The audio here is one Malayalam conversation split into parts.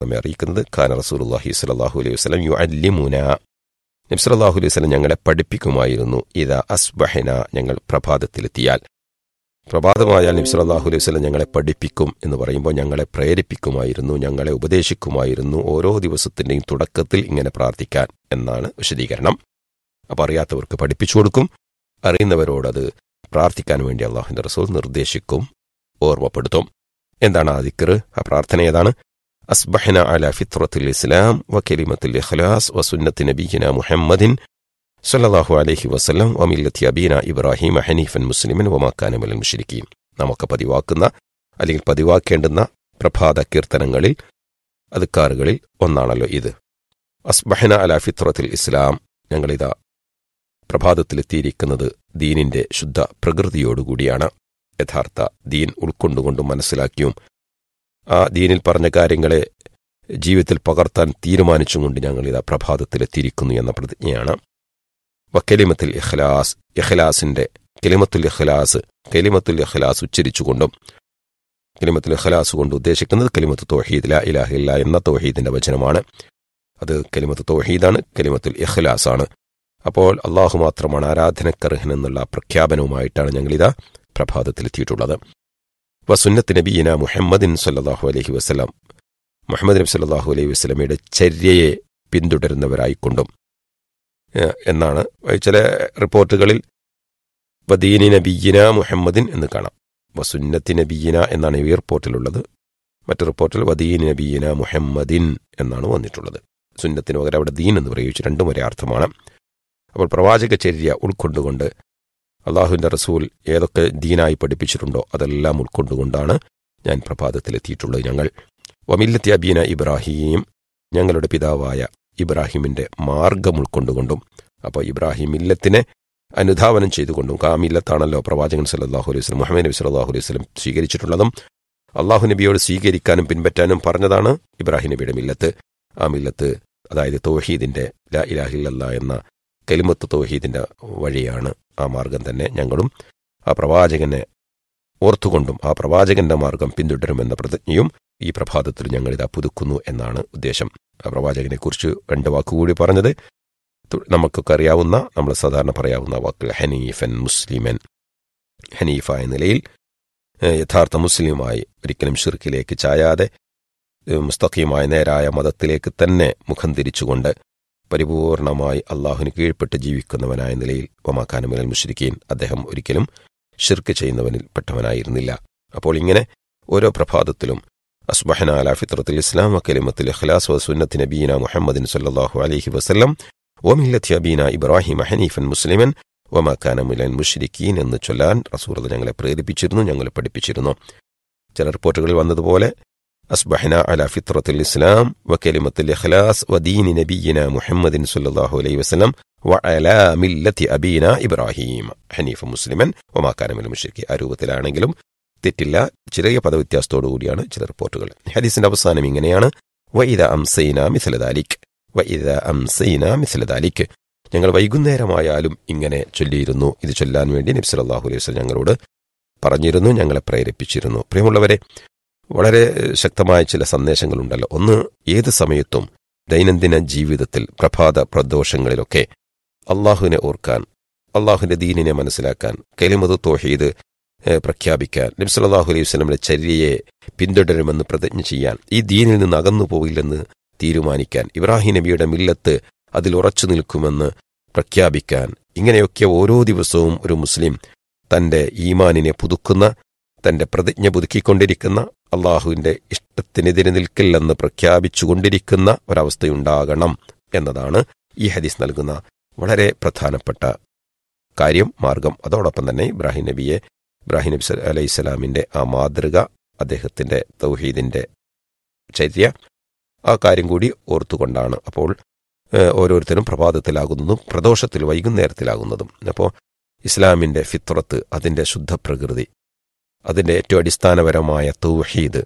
നമ്മെ അറിയിക്കുന്നത് ഖാന റസൂലുള്ളാഹി സ്വല്ലല്ലാഹു അലൈഹി വസല്ലം യു അല്ലിമുന നബി സല്ലല്ലാഹു അലൈഹി വസല്ലം ഞങ്ങളെ പഠിപ്പിക്കുമായിരുന്നു ഇതാ അസ്ബഹന ഞങ്ങൾ പ്രഭാതത്തിലെത്തിയാൽ പ്രഭാതമായാൽ നബി സല്ലല്ലാഹു അലൈഹി വസല്ലം ഞങ്ങളെ പഠിപ്പിക്കും എന്ന് പറയുമ്പോൾ ഞങ്ങളെ പ്രേരിപ്പിക്കുമായിരുന്നു ഞങ്ങളെ ഉപദേശിക്കുമായിരുന്നു ഓരോ ദിവസത്തിന്റെയും തുടക്കത്തിൽ ഇങ്ങനെ പ്രാർത്ഥിക്കാൻ എന്നാണ് വിശദീകരണം അപ്പോൾ അറിയാത്തവർക്ക് പഠിപ്പിച്ചു കൊടുക്കും അറിയുന്നവരോടത് പ്രാർത്ഥിക്കാൻ വേണ്ടി അള്ളാഹുവിന്റെ റസൂൽ നിർദ്ദേശിക്കും ഓർമ്മപ്പെടുത്തും എന്താണ് ആ ദിക്കർ ആ പ്രാർത്ഥന ഏതാണ് അസ്ബഹന അല ഫിത്രത്തുൽ ഇസ്ലാം വ കലിമത്തുൽ ഇഖ്ലാസ് വ സുന്നത്തി നബിയിന മുഹമ്മദിൻ സല്ലല്ലാഹു അലൈഹി വസല്ലം വ മില്ലത്തി അബീന ഇബ്രാഹിം ഹനീഫൻ മുസ്ലിമൻ വമാക്കാന മിനൽ മുശ്രിക്കീൻ നമുക്ക് പതിവാക്കുന്ന അല്ലെങ്കിൽ പതിവാക്കേണ്ടുന്ന പ്രഭാത കീർത്തനങ്ങളിൽ അതുക്കാറുകളിൽ ഒന്നാണല്ലോ ഇത് അസ്ബഹന അല ഫിത്രത്തുൽ ഇസ്ലാം ഞങ്ങളിതാ പ്രഭാതത്തിലെത്തിയിരിക്കുന്നത് ദീനിന്റെ ശുദ്ധ പ്രകൃതിയോടുകൂടിയാണ് യഥാർത്ഥ ദീൻ ഉൾക്കൊണ്ടുകൊണ്ടും മനസ്സിലാക്കിയും ആ ദീനിൽ പറഞ്ഞ കാര്യങ്ങളെ ജീവിതത്തിൽ പകർത്താൻ തീരുമാനിച്ചും കൊണ്ട് ഞങ്ങൾ ഇതാ പ്രഭാതത്തിലെത്തിയിരിക്കുന്നു എന്ന പ്രതിജ്ഞയാണ് വക്കലിമത്തിൽ ഇഖ്ലാസ് ഇഖ്ലാസിന്റെ കെലിമത്തുൽ ഇഖ്ലാസ് കെലിമത്തുൽ ഇഖ്ലാസ് ഉച്ചരിച്ചുകൊണ്ടും കെലിമത്തുൽ ഇഖ്ലാസ് കൊണ്ട് ഉദ്ദേശിക്കുന്നത് കെലിമത്ത് തോഹീദ് ലാ ഇലാഹില്ല എന്ന തോഹീദിന്റെ വചനമാണ് അത് കെലിമത്ത് തോഹീദാണ് കെലിമത്തുൽ ഇഖ്ലാസ് ആണ് അപ്പോൾ അള്ളാഹു മാത്രമാണ് ആരാധനക്കർഹൻ എന്നുള്ള പ്രഖ്യാപനവുമായിട്ടാണ് ഞങ്ങളിതാ പ്രഭാതത്തിലെത്തിയിട്ടുള്ളത് വസുന്നത്ത് നബീന മുഹമ്മദിൻ സല്ലാഹു അലഹി വസ്ലാം മുഹമ്മദ് നബി സല്ലാഹു അലൈഹി വസ്ലമയുടെ ചര്യയെ പിന്തുടരുന്നവരായിക്കൊണ്ടും എന്നാണ് ചില റിപ്പോർട്ടുകളിൽ വദീനി നബീന മുഹമ്മദിൻ എന്ന് കാണാം വസുന്നത്തി നബീന എന്നാണ് ഈ റിപ്പോർട്ടിലുള്ളത് മറ്റു റിപ്പോർട്ടിൽ വദീനി നബീന മുഹമ്മദിൻ എന്നാണ് വന്നിട്ടുള്ളത് സുന്നത്തിന് പകരം അവിടെ ദീൻ എന്ന് പ്രയോഗിച്ച് രണ്ടും ഒരേ അർത്ഥമാണ് അപ്പോൾ പ്രവാചക ചര്യ ഉൾക്കൊണ്ടുകൊണ്ട് അള്ളാഹുവിൻ്റെ റസൂൽ ഏതൊക്കെ ദീനായി പഠിപ്പിച്ചിട്ടുണ്ടോ അതെല്ലാം ഉൾക്കൊണ്ടുകൊണ്ടാണ് ഞാൻ പ്രഭാതത്തിലെത്തിയിട്ടുള്ളത് ഞങ്ങൾ വമില്ലത്തി അബീന ഇബ്രാഹിം ഞങ്ങളുടെ പിതാവായ ഇബ്രാഹിമിന്റെ മാർഗം ഉൾക്കൊണ്ടുകൊണ്ടും അപ്പോൾ ഇബ്രാഹിം ഇല്ലത്തിനെ അനുധാവനം ചെയ്തുകൊണ്ടും കാമില്ലത്താണല്ലോ പ്രവാചകൻ സല്ലാഹു അലൈഹി വസ്ലം മുഹമ്മദ് നബി സല്ലാഹു അലൈഹി വസ്ലം സ്വീകരിച്ചിട്ടുള്ളതും അള്ളാഹു നബിയോട് സ്വീകരിക്കാനും പിൻപറ്റാനും പറഞ്ഞതാണ് ഇബ്രാഹിം നബിയുടെ മില്ലത്ത് ആ മില്ലത്ത് അതായത് തോഹീദിന്റെ ലാ ഇലാഹില്ല എന്ന കലിമത്ത് തോഹീദിന്റെ വഴിയാണ് ആ മാർഗം തന്നെ ഞങ്ങളും ആ പ്രവാചകനെ ഓർത്തുകൊണ്ടും ആ പ്രവാചകന്റെ മാർഗം പിന്തുടരുമെന്ന പ്രതിജ്ഞയും ഈ പ്രഭാതത്തിൽ ഞങ്ങൾ ഇതാ പുതുക്കുന്നു എന്നാണ് ഉദ്ദേശം ആ പ്രവാചകനെ കുറിച്ച് രണ്ട് വാക്കുകൂടി പറഞ്ഞത് നമുക്കൊക്കെ അറിയാവുന്ന നമ്മൾ സാധാരണ പറയാവുന്ന വാക്കുകൾ ഹനീഫൻ മുസ്ലിമൻ ഹനീഫ എന്ന നിലയിൽ യഥാർത്ഥ മുസ്ലിമായി ഒരിക്കലും ഷിർക്കിലേക്ക് ചായാതെ മുസ്തഖീമായ നേരായ മതത്തിലേക്ക് തന്നെ മുഖം തിരിച്ചുകൊണ്ട് പരിപൂർണമായി അള്ളാഹുവിന് കീഴ്പ്പെട്ട് ജീവിക്കുന്നവനായ നിലയിൽ ഒമാക്കാനുമലൽ മുഷരിക്കീൻ അദ്ദേഹം ഒരിക്കലും ഷിർക്ക് ചെയ്യുന്നവനിൽ പെട്ടവനായിരുന്നില്ല അപ്പോൾ ഇങ്ങനെ ഓരോ പ്രഭാതത്തിലും അസ്ബഹന അല ഫിത്രത്തുൽ ഇസ്ലാം വക്കലിമത്തുൽ ഇഖ്ലാസ് വസുന്നത്ത് നബീന മുഹമ്മദിൻ സല്ലല്ലാഹു അലൈഹി വസല്ലം വമില്ലത്തി അബീന ഇബ്രാഹിം ഹനീഫൻ മുസ്ലിമൻ വമാക്കാന മുലൻ മുഷരിക്കീൻ എന്ന് ചൊല്ലാൻ റസൂർ ഞങ്ങളെ പ്രേരിപ്പിച്ചിരുന്നു ഞങ്ങളെ പഠിപ്പിച്ചിരുന്നു ചില റിപ്പോർട്ടുകളിൽ വന്നതുപോലെ അസ്ബഹന അല ഫിത്രത്തുൽ ഇസ്ലാം വക്കലിമത്തുൽ ഇഖ്ലാസ് വദീൻ നബിയിന മുഹമ്മദിൻ സല്ലല്ലാഹു അലൈഹി വസല്ലം വഅല മില്ലത്തി അബീന ഇബ്രാഹിം ഹനീഫ മുസ്ലിമൻ ഒമാക്കാന മുലൻ മുഷരിക്കി ആ രൂപത്തിലാണെങ്കിലും തെറ്റില്ല ചെറിയ പദവ്യത്യാസത്തോടുകൂടിയാണ് ചില റിപ്പോർട്ടുകൾ ഹദീസിന്റെ അവസാനം ഇങ്ങനെയാണ് വൈദ അംസൈന മിസലദാലിക് വൈദ അംസൈന മിസലദാലിക് ഞങ്ങൾ വൈകുന്നേരമായാലും ഇങ്ങനെ ചൊല്ലിയിരുന്നു ഇത് ചൊല്ലാൻ വേണ്ടി നബി സല്ലല്ലാഹു അലൈഹി വസല്ലം ഞങ്ങളോട് പറഞ്ഞിരുന്നു ഞങ്ങളെ പ്രേരിപ്പിച്ചിരുന്നു പ്രിയമുള്ളവരെ വളരെ ശക്തമായ ചില സന്ദേശങ്ങളുണ്ടല്ലോ ഒന്ന് ഏത് സമയത്തും ദൈനംദിന ജീവിതത്തിൽ പ്രഭാത പ്രദോഷങ്ങളിലൊക്കെ അള്ളാഹുവിനെ ഓർക്കാൻ അള്ളാഹുവിന്റെ ദീനിനെ മനസ്സിലാക്കാൻ കലിമത് തോഹീദ് പ്രഖ്യാപിക്കാൻ നബ്സല്ലാഹു അലൈഹി വസ്ലമിന്റെ ചര്യയെ പിന്തുടരുമെന്ന് പ്രതിജ്ഞ ചെയ്യാൻ ഈ ദീനിൽ നിന്ന് അകന്നു പോയില്ലെന്ന് തീരുമാനിക്കാൻ ഇബ്രാഹിം നബിയുടെ മില്ലത്ത് അതിൽ ഉറച്ചു നിൽക്കുമെന്ന് പ്രഖ്യാപിക്കാൻ ഇങ്ങനെയൊക്കെ ഓരോ ദിവസവും ഒരു മുസ്ലിം തന്റെ ഈമാനിനെ പുതുക്കുന്ന തന്റെ പ്രതിജ്ഞ പുതുക്കിക്കൊണ്ടിരിക്കുന്ന അള്ളാഹുവിന്റെ ഇഷ്ടത്തിനെതിരെ നിൽക്കില്ലെന്ന് പ്രഖ്യാപിച്ചുകൊണ്ടിരിക്കുന്ന ഒരവസ്ഥയുണ്ടാകണം എന്നതാണ് ഈ ഹദീസ് നൽകുന്ന വളരെ പ്രധാനപ്പെട്ട കാര്യം മാർഗം അതോടൊപ്പം തന്നെ ഇബ്രാഹിം നബിയെ ഇബ്രാഹിം നബി അലൈഹി സ്വലാമിന്റെ ആ മാതൃക അദ്ദേഹത്തിന്റെ തൗഹീദിന്റെ ചര്യ ആ കാര്യം കൂടി ഓർത്തുകൊണ്ടാണ് അപ്പോൾ ഓരോരുത്തരും പ്രഭാതത്തിലാകുന്നതും പ്രദോഷത്തിൽ വൈകുന്നേരത്തിലാകുന്നതും അപ്പോൾ ഇസ്ലാമിന്റെ ഫിത്രത്ത് അതിന്റെ ശുദ്ധപ്രകൃതി അതിന്റെ ഏറ്റവും അടിസ്ഥാനപരമായ തൗഹീദ്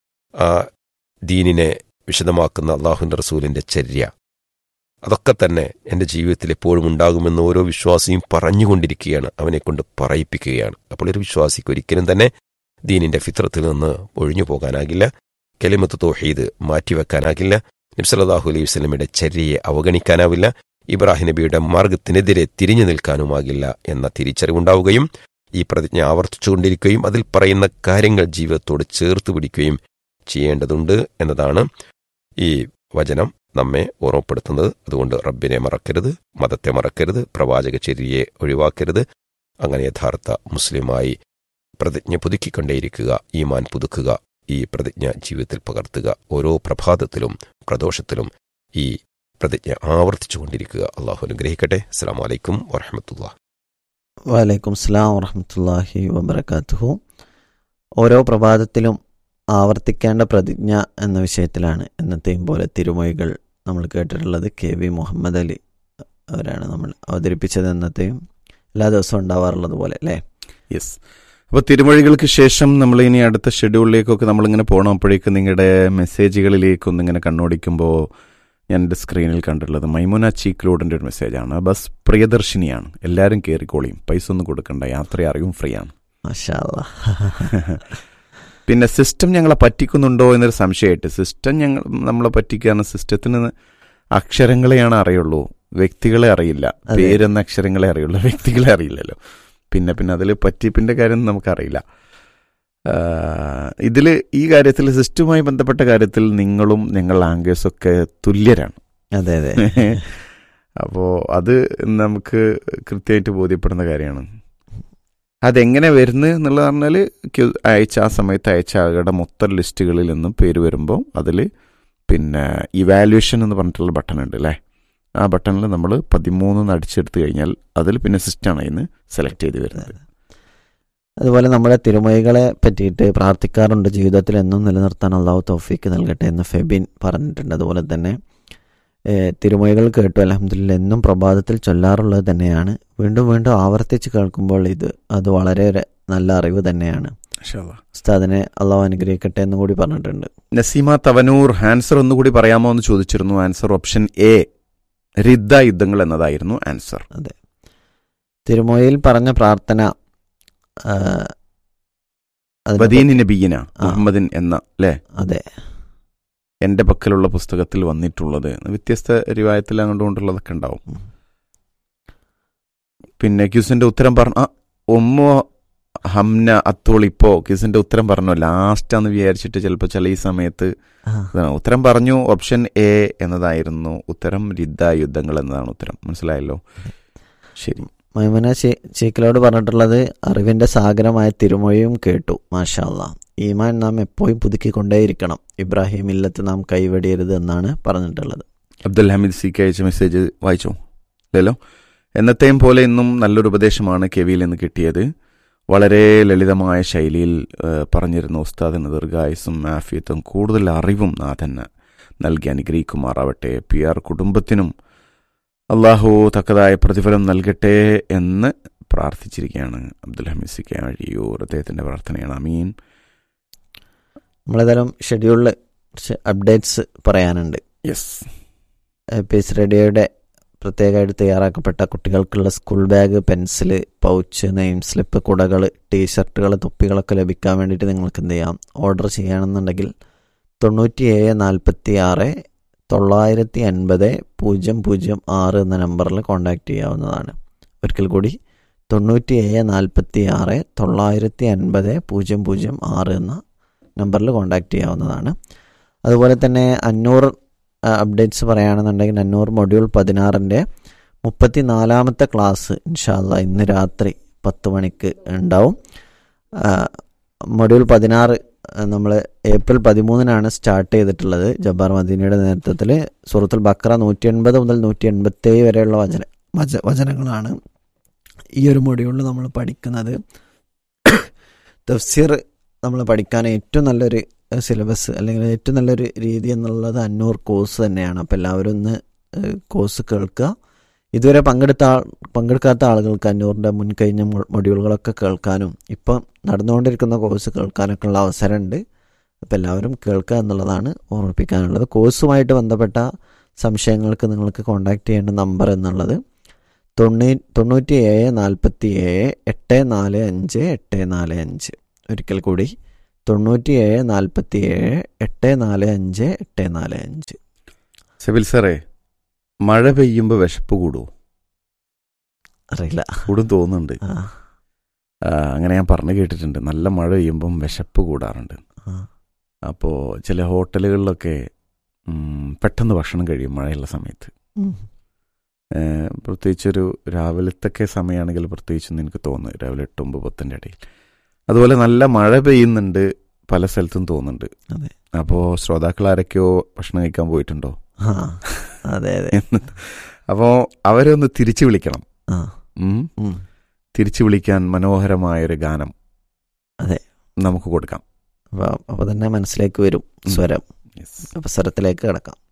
ആ ദീനിനെ വിശദമാക്കുന്ന അള്ളാഹുന്റെ റസൂലിന്റെ ചര്യ അതൊക്കെ തന്നെ എൻ്റെ ജീവിതത്തിൽ എപ്പോഴും ഉണ്ടാകുമെന്ന് ഓരോ വിശ്വാസിയും പറഞ്ഞുകൊണ്ടിരിക്കുകയാണ് അവനെ കൊണ്ട് പറയിപ്പിക്കുകയാണ് അപ്പോൾ ഒരു വിശ്വാസിക്ക് ഒരിക്കലും തന്നെ ദീനിന്റെ ഫിത്രത്തിൽ നിന്ന് ഒഴിഞ്ഞു പോകാനാകില്ല കെലിമത്ത് തോഹീദ് മാറ്റിവെക്കാനാകില്ല നബ്സല്ലാഹു അലൈഹി വസ്ലമിയുടെ ചര്യയെ അവഗണിക്കാനാവില്ല ഇബ്രാഹിം നബിയുടെ മാർഗത്തിനെതിരെ തിരിഞ്ഞു നിൽക്കാനുമാകില്ല എന്ന തിരിച്ചറിവുണ്ടാവുകയും ഈ പ്രതിജ്ഞ ആവർത്തിച്ചുകൊണ്ടിരിക്കുകയും അതിൽ പറയുന്ന കാര്യങ്ങൾ ജീവിതത്തോട് ചേർത്ത് പിടിക്കുകയും ചെയ്യേണ്ടതുണ്ട് എന്നതാണ് ഈ വചനം നമ്മെ ഓർമ്മപ്പെടുത്തുന്നത് അതുകൊണ്ട് റബ്ബിനെ മറക്കരുത് മതത്തെ മറക്കരുത് പ്രവാചക ചര്യയെ ഒഴിവാക്കരുത് അങ്ങനെ യഥാർത്ഥ മുസ്ലിമായി പ്രതിജ്ഞ പുതുക്കിക്കൊണ്ടേയിരിക്കുക ഈമാൻ പുതുക്കുക ഈ പ്രതിജ്ഞ ജീവിതത്തിൽ പകർത്തുക ഓരോ പ്രഭാതത്തിലും പ്രദോഷത്തിലും ഈ പ്രതിജ്ഞ ആവർത്തിച്ചുകൊണ്ടിരിക്കുക അള്ളാഹു അനുഗ്രഹിക്കട്ടെ അസ്സാം വലൈക്കും വറഹമത്തുള്ള വലൈക്കും സ്ലാം വറഹമത്തല്ലാഹി വബർക്കാത്തുഹു ഓരോ പ്രഭാതത്തിലും ആവർത്തിക്കേണ്ട പ്രതിജ്ഞ എന്ന വിഷയത്തിലാണ് എന്നത്തെയും പോലെ തിരുമൊഴികൾ നമ്മൾ കേട്ടിട്ടുള്ളത് കെ വി മുഹമ്മദ് അലി അവരാണ് നമ്മൾ അവതരിപ്പിച്ചത് എന്നത്തെയും എല്ലാ ദിവസവും ഉണ്ടാവാറുള്ളത് പോലെ അല്ലേ യെസ് അപ്പോൾ തിരുമൊഴികൾക്ക് ശേഷം നമ്മൾ ഇനി അടുത്ത ഷെഡ്യൂളിലേക്കൊക്കെ നമ്മളിങ്ങനെ പോകണം അപ്പോഴേക്കും നിങ്ങളുടെ മെസ്സേജുകളിലേക്കൊന്ന് ഇങ്ങനെ കണ്ണോടിക്കുമ്പോൾ ഞാൻ എൻ്റെ സ്ക്രീനിൽ കണ്ടിട്ടുള്ളത് മൈമുന ചീക്ലോഡിൻ്റെ ഒരു മെസ്സേജാണ് ബസ് പ്രിയദർശിനിയാണ് എല്ലാവരും കയറിക്കോളിയും പൈസ ഒന്നും കൊടുക്കണ്ട യാത്ര അറിയും ഫ്രീ ആണ് മാഷാ അല്ലാ. പിന്നെ സിസ്റ്റം ഞങ്ങളെ പറ്റിക്കുന്നുണ്ടോ എന്നൊരു സംശയമായിട്ട് സിസ്റ്റം ഞങ്ങൾ നമ്മളെ പറ്റിക്കാണ് സിസ്റ്റത്തിന് അക്ഷരങ്ങളെയാണ് അറിയുള്ളൂ വ്യക്തികളെ അറിയില്ല അതെ. പേരെന്ന അക്ഷരങ്ങളെ അറിയുള്ളൂ വ്യക്തികളെ അറിയില്ലല്ലോ പിന്നെ പിന്നെ അതിൽ പറ്റിപ്പിന്റെ കാര്യം നമുക്കറിയില്ല ഇതിൽ ഈ കാര്യത്തിൽ സിസ്റ്റവുമായി ബന്ധപ്പെട്ട കാര്യത്തിൽ നിങ്ങളും ഞങ്ങൾ ആംഗേഴ്സൊക്കെ തുല്യരാണ് അതെ അതെ അപ്പോൾ അത് നമുക്ക് കൃത്യമായിട്ട് ബോധ്യപ്പെടുന്ന കാര്യമാണ് അതെങ്ങനെ വരുന്നത് എന്നുള്ളത് പറഞ്ഞാൽ ക്യു- അയച്ച ആ സമയത്ത് അയച്ച ആളുടെ മൊത്തം ലിസ്റ്റുകളിൽ നിന്നും പേര് വരുമ്പോൾ അതിൽ പിന്നെ ഇവാലുവേഷൻ എന്ന് പറഞ്ഞിട്ടുള്ള ബട്ടൺ ഉണ്ട് അല്ലേ ആ ബട്ടണിൽ നമ്മൾ പതിമൂന്ന് അടിച്ചെടുത്ത് കഴിഞ്ഞാൽ അതിൽ പിന്നെ സിസ്റ്റാണ് അതിന് സെലക്ട് ചെയ്ത് വരുന്നത് അതുപോലെ നമ്മുടെ തിരുമൊഴികളെ പറ്റിയിട്ട് പ്രാർത്ഥിക്കാറുണ്ട് ജീവിതത്തിൽ എന്നും നിലനിർത്താൻ അള്ളാഹു തൗഫീക്ക് നൽകട്ടെ എന്ന് ഫെബിൻ പറഞ്ഞിട്ടുണ്ട് അതുപോലെ തന്നെ ഏഹ്, തിരുമൊഴികൾ കേട്ടു അലഹമ്മദില്ല എന്നും പ്രഭാതത്തിൽ ചൊല്ലാറുള്ളത് തന്നെയാണ് വീണ്ടും വീണ്ടും ആവർത്തിച്ച് കേൾക്കുമ്പോൾ ഇത് അത് വളരെ ഒരു നല്ല അറിവ് തന്നെയാണ് ഉസ്താദിനെ അള്ളാഹു അനുഗ്രഹിക്കട്ടെ എന്നും കൂടി പറഞ്ഞിട്ടുണ്ട് നസീമ തവനൂർ ആൻസർ ഒന്നുകൂടി പറയാമോ എന്ന് ചോദിച്ചിരുന്നു ആൻസർ ഓപ്ഷൻ എ റിദ്ദ യുദ്ധങ്ങൾ എന്നതായിരുന്നു ആൻസർ തിരുമൊഴിയിൽ പറഞ്ഞ പ്രാർത്ഥന ആ, അതിനെ വദീനി നബീന മുഹമ്മദിൻ എന്ന അല്ലേ അതെ എന്റെ പക്കലുള്ള പുസ്തകത്തിൽ വന്നിട്ടുള്ളത് വ്യത്യസ്ത രൂപായത്തിൽ അങ്ങോട്ടും കൊണ്ടുള്ളതൊക്കെ ഉണ്ടാവും ഉം. പിന്നെ ക്യൂസിന്റെ ഉത്തരം പറഞ്ഞു ആ ഒമ്മോ ഹംന അത്തോളിപ്പോ ക്യൂസിന്റെ ഉത്തരം പറഞ്ഞു ലാസ്റ്റാന്ന് വിചാരിച്ചിട്ട് ചിലപ്പോൾ ചില ഈ സമയത്ത് ആ, ഇതാണ്. ഉത്തരം പറഞ്ഞു ഓപ്ഷൻ എ എന്നതായിരുന്നു ഉത്തരം രിദ്ദ യുദ്ധങ്ങൾ എന്നതാണ് ഉത്തരം മനസ്സിലായല്ലോ ശരി മൈമുന ചേ- ചേക്കിലോട് പറഞ്ഞിട്ടുള്ളത് അറിവിന്റെ സാഗരമായ തിരുമൊഴിയും കേട്ടു മാഷാ അല്ലാ ഈമാൻ നാം എപ്പോഴും പുതുക്കിക്കൊണ്ടേയിരിക്കണം ഇബ്രാഹിം ഇല്ലത്ത് നാം കൈവെടിയരുത് എന്നാണ് പറഞ്ഞിട്ടുള്ളത് അബ്ദുൽ ഹമീദ് സി കെ അയച്ച മെസ്സേജ് വായിച്ചോ ഇല്ലല്ലോ എന്നത്തെയും പോലെ ഇന്നും നല്ലൊരു ഉപദേശമാണ് കെവിയിൽ നിന്ന് കിട്ടിയത് വളരെ ലളിതമായ ശൈലിയിൽ ആ, പറഞ്ഞിരുന്ന ഉസ്താദിന് ദീർഘായുസും ആഫിയത്തും കൂടുതൽ അറിവും നാഥൻ നൽകി അനുഗ്രഹിക്കുമാറാവട്ടെ പി ആർ കുടുംബത്തിനും അള്ളാഹു തക്കതായ പ്രതിഫലം നൽകട്ടെ എന്ന് പ്രാർത്ഥിച്ചിരിക്കുകയാണ് അബ്ദുൽ ഹമീദ് സി കെ വഴിയൂർ അദ്ദേഹത്തിന്റെ പ്രാർത്ഥനയാണ് അമീൻ നമ്മളേതായാലും ഷെഡ്യൂളിൽ കുറച്ച് അപ്ഡേറ്റ്സ് പറയാനുണ്ട് യെസ് പീസ് റേഡിയോയുടെ പ്രത്യേകമായിട്ട് തയ്യാറാക്കപ്പെട്ട കുട്ടികൾക്കുള്ള school bag pencil pouch name slip കുടകൾ ടീഷർട്ടുകൾ തൊപ്പികളൊക്കെ ലഭിക്കാൻ വേണ്ടിയിട്ട് നിങ്ങൾക്ക് എന്ത് ചെയ്യാം ഓർഡർ ചെയ്യുകയാണെന്നുണ്ടെങ്കിൽ തൊണ്ണൂറ്റി ഏഴ് നാൽപ്പത്തി ആറ് തൊള്ളായിരത്തി അൻപത് പൂജ്യം പൂജ്യം ആറ് എന്ന നമ്പറിൽ കോൺടാക്റ്റ് ചെയ്യാവുന്നതാണ് ഒരിക്കൽ കൂടി തൊണ്ണൂറ്റി ഏഴ് നാൽപ്പത്തി ആറ് തൊള്ളായിരത്തി അൻപത് പൂജ്യം പൂജ്യം ആറ് എന്ന നമ്പറിൽ കോൺടാക്റ്റ് ചെയ്യാവുന്നതാണ് അതുപോലെ തന്നെ അഞ്ഞൂറ് അപ്ഡേറ്റ്സ് പറയുകയാണെന്നുണ്ടെങ്കിൽ അഞ്ഞൂറ് മൊഡ്യൂൾ പതിനാറിൻ്റെ മുപ്പത്തി നാലാമത്തെ ക്ലാസ് ഇൻഷാല്ല ഇന്ന് രാത്രി പത്ത് മണിക്ക് ഉണ്ടാവും ആ, മൊഡ്യൂൾ പതിനാറ് നമ്മൾ ഏപ്രിൽ പതിമൂന്നിനാണ് സ്റ്റാർട്ട് ചെയ്തിട്ടുള്ളത് ജബ്ബാർ മദീനയുടെ നേതൃത്വത്തിൽ സൂറത്തുൽ ബക്ര നൂറ്റി എൺപത് മുതൽ നൂറ്റി എൺപത്തേഴ് വരെയുള്ള വചന വച വചനങ്ങളാണ് ഈ ഒരു മൊഡ്യൂളിൽ നമ്മൾ പഠിക്കുന്നത് തഫ്സീർ നമ്മൾ പഠിക്കാൻ ഏറ്റവും നല്ലൊരു സിലബസ് അല്ലെങ്കിൽ ഏറ്റവും നല്ലൊരു രീതി എന്നുള്ളത് അന്നൂർ കോഴ്സ് തന്നെയാണ് അപ്പോൾ എല്ലാവരും ഒന്ന് കോഴ്സ് കേൾക്കുക ഇതുവരെ പങ്കെടുത്ത ആൾ പങ്കെടുക്കാത്ത ആളുകൾക്ക് അഞ്ഞൂറിൻ്റെ മുൻകഴിഞ്ഞ മൊ- മൊഡ്യൂളുകളൊക്കെ കേൾക്കാനും ഇപ്പം നടന്നുകൊണ്ടിരിക്കുന്ന കോഴ്സ് കേൾക്കാനൊക്കെ ഉള്ള അവസരമുണ്ട് അപ്പോൾ എല്ലാവരും കേൾക്കുക എന്നുള്ളതാണ് ഓർമ്മിപ്പിക്കാനുള്ളത് കോഴ്സുമായിട്ട് ബന്ധപ്പെട്ട സംശയങ്ങൾക്ക് നിങ്ങൾക്ക് കോൺടാക്റ്റ് ചെയ്യേണ്ട നമ്പർ എന്നുള്ളത് തൊണ്ണൂ തൊണ്ണൂറ്റി ഏഴ് നാൽപ്പത്തി ഏഴ് എട്ട് നാല് അഞ്ച് എട്ട് നാല് അഞ്ച് ഒരിക്കൽ കൂടി തൊണ്ണൂറ്റിയേഴ് നാൽപ്പത്തിയേഴ് എട്ട് നാല് അഞ്ച് എട്ട് നാല് അഞ്ച് സെബിൽ സാറേ മഴ പെയ്യുമ്പോൾ വിശപ്പ് കൂടുമോ അറിയില്ല കൂടും തോന്നുന്നുണ്ട് ആ ആ, അങ്ങനെ ഞാൻ പറഞ്ഞു കേട്ടിട്ടുണ്ട് നല്ല മഴ പെയ്യുമ്പം വിശപ്പ് കൂടാറുണ്ട് ആ അപ്പോൾ ചില ഹോട്ടലുകളിലൊക്കെ ഉം, പെട്ടെന്ന് ഭക്ഷണം കഴിയും മഴയുള്ള സമയത്ത് ഉം. ഏഹ്, പ്രത്യേകിച്ചൊരു രാവിലത്തൊക്കെ സമയമാണെങ്കിൽ പ്രത്യേകിച്ചൊന്നും എനിക്ക് തോന്നുന്നു രാവിലെ എട്ട് ഒമ്പത് പത്തിൻ്റെ ഇടയിൽ അതുപോലെ നല്ല മഴ പെയ്യുന്നുണ്ട് പല സ്ഥലത്തും തോന്നുന്നുണ്ട് അതെ അപ്പോൾ ശ്രോതാക്കൾ ആരൊക്കെയോ ഭക്ഷണം കഴിക്കാൻ പോയിട്ടുണ്ടോ ആ അതെ അതെ അപ്പോൾ അവരെ ഒന്ന് തിരിച്ചു വിളിക്കണം ആ ഉം. ഉം. തിരിച്ചു വിളിക്കാൻ മനോഹരമായൊരു ഗാനം അതെ. നമുക്ക് കൊടുക്കാം അപ്പൊ അപ്പൊ തന്നെ മനസ്സിലേക്ക് വരും സ്വരം Yes. അപ്പൊ സ്വരത്തിലേക്ക് കിടക്കാം